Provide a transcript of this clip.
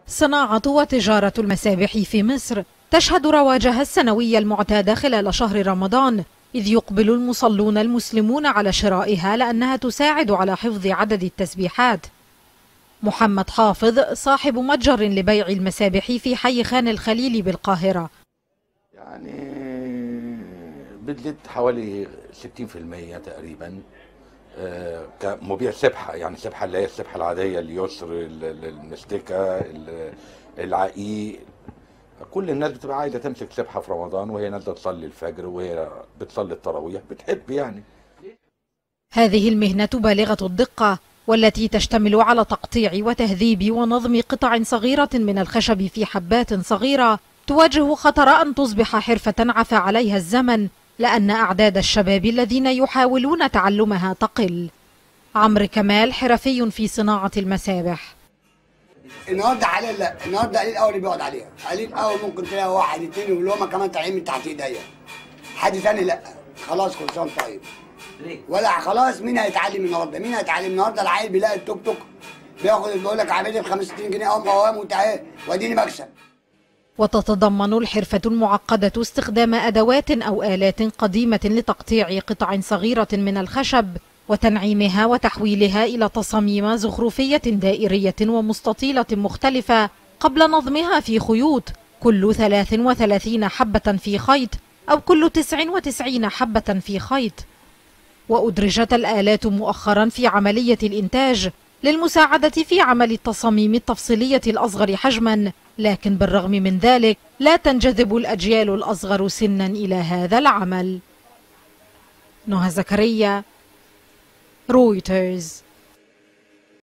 صناعة وتجارة المسابح في مصر تشهد رواجها السنوي المعتاد خلال شهر رمضان إذ يقبل المصلون المسلمون على شرائها لأنها تساعد على حفظ عدد التسبيحات محمد حافظ صاحب متجر لبيع المسابح في حي خان الخليل بالقاهرة يعني بدلت حوالي 60% تقريبا آه، كمبيع سبحه يعني السبحه اللي هي السبحه العاديه اليسر ال- ال- المستكه ال- العقيق كل الناس بتبقى عايزه تمسك سبحه في رمضان وهي نازله تصلي الفجر وهي بتصلي التراويح بتحب يعني هذه المهنة بالغة الدقة والتي تشتمل على تقطيع وتهذيب ونظم قطع صغيرة من الخشب في حبات صغيرة تواجه خطر أن تصبح حرفة عفى عليها الزمن لأن أعداد الشباب الذين يحاولون تعلمها تقل عمرو كمال حرفي في صناعة المسابح النهارده حاليا لا النهارده قليل قوي اللي بيقعد عليها قليل قوي ممكن تلاقي واحد اتنين ولومه كمان طالعين من تحت ايديا حد تاني لا خلاص كل سنه وأنت طيب ولا خلاص مين هيتعلم النهارده مين هيتعلم النهارده العيل بيلاقي التوك توك بياخد بيقول لك عامل لي ب 65 جنيه قوم قوام وتعالى واديني بكسب وتتضمن الحرفة المعقدة استخدام أدوات أو آلات قديمة لتقطيع قطع صغيرة من الخشب وتنعيمها وتحويلها إلى تصاميم زخرفية دائرية ومستطيلة مختلفة قبل نظمها في خيوط كل 33 حبة في خيط أو كل 99 حبة في خيط وأدرجت الآلات مؤخرا في عملية الإنتاج للمساعدة في عمل التصاميم التفصيلية الأصغر حجما لكن بالرغم من ذلك لا تنجذب الأجيال الأصغر سنا إلى هذا العمل نهى زكريا رويترز